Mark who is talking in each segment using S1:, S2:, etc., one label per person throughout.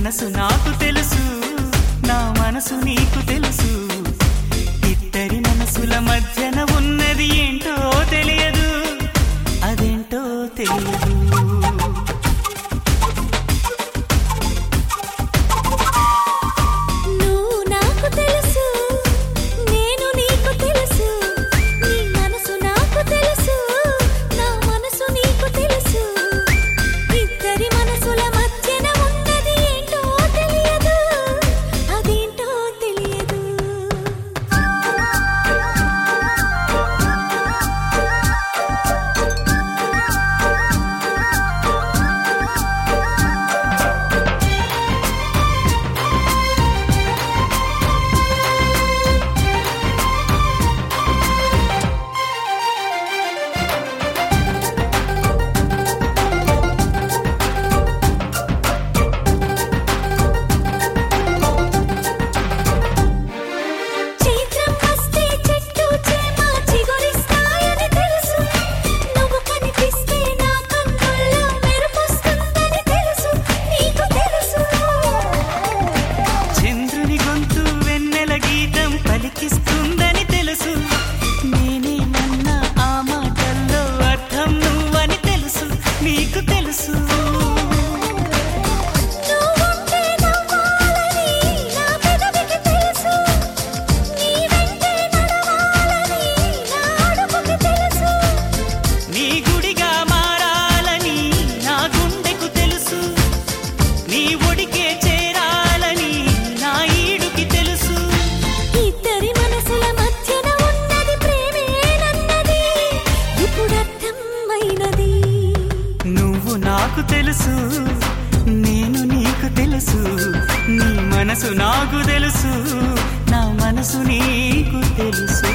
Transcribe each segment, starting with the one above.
S1: మనసు నాకు తెలుసు నా మనసు నీకు తెలుసు ఇద్దరి మనసుల మధ్యన ఉన్నది ఏంటో తెలియదు అదేంటో తెలియదు
S2: నువ్వు నాకు తెలుసు నేను నీకు తెలుసు నీ మనసు నాకు తెలుసు నా మనసు నీకు తెలుసు ఇద్దరి మనసుల మధ్యన ఉన్నది ఏంటో తెలియదు అదేంటో తెలియదు చైత్రం వస్తే చెట్టు చేమ చిగురిస్తాయని తెలుసు నువ్వు కనిపిస్తే నా కన్నుల్లో మెరుపొస్తుందని తెలుసు నీకు తెలుసు
S1: చంద్రుని గొంతు వెన్నెల గీతం పలికిస్తుందని తెలుసు నేనేమన్నా ఆ మాటల్లో అర్థం నువ్వని తెలుసు నీకు తెలుసు
S2: నువ్వుంటే నవ్వాలని నా పెదవికి తెలుసు నీ వెంటే నడవాలని నా అడుగుకి తెలుసు
S1: నీ గుడిగా మారాలని నా గుండెకు తెలుసు నీ ఒడికే చేరాలని నా ఈడుకి తెలుసు
S2: ఇద్దరి మనసుల మధ్యన ఉన్నది ప్రేమేనన్నది ఇప్పుడు అర్థమైనది
S1: నువ్వు నాకు తెలుసు నేను నీకు తెలుసు నీ మనసు నాకు తెలుసు నా మనసు నీకు తెలుసు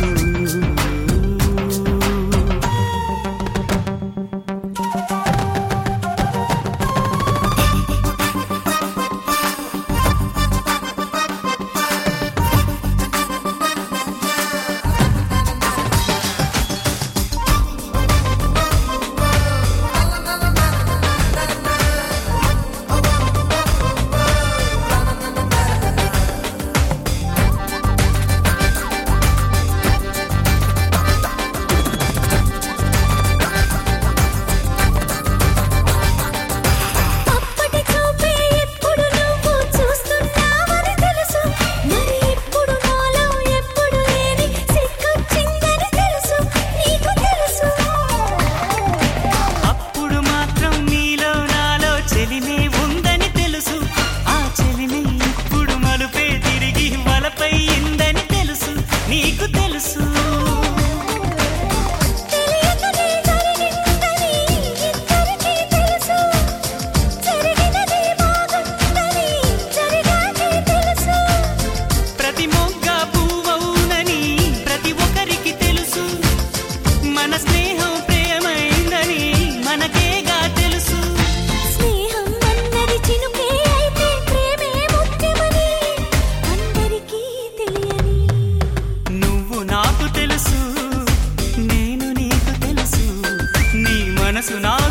S2: అప్పటి చూపే ఇప్పుడు నువ్వు చూస్తున్నావని తెలుసు మరి ఇప్పుడు నాలో ఎప్పుడు లేని సిగ్గొచ్చిందని తెలుసు నీకు తెలుసు
S1: అప్పుడు మాత్రం నీలో నాలో చెలిమే ఉందని తెలుసు ఆ చెలిమే ఇప్పుడు మలుపే తిరిగి వలపై ఇందని తెలుసు నీకు తెలుసు
S2: తెలియకనే జరిగిందని ఇద్దరికీ తెలుసు జరిగినది బాగుందని జరిగాకే తెలుసు
S1: ప్రతి మొగ్గ పువ్వవునని ప్రతి ఒక్కరికి తెలుసు మన స్నేహం ప్రియమైందని మనకేగా తెలుసు
S2: స్నేహం అన్నది చినుకే అయితే ప్రేమే ముఖ్యమని అందరికీ తెలియని
S1: నువ్వు నాకు తెలుసు నేను నీకు తెలుసు నీ మనసు నాకు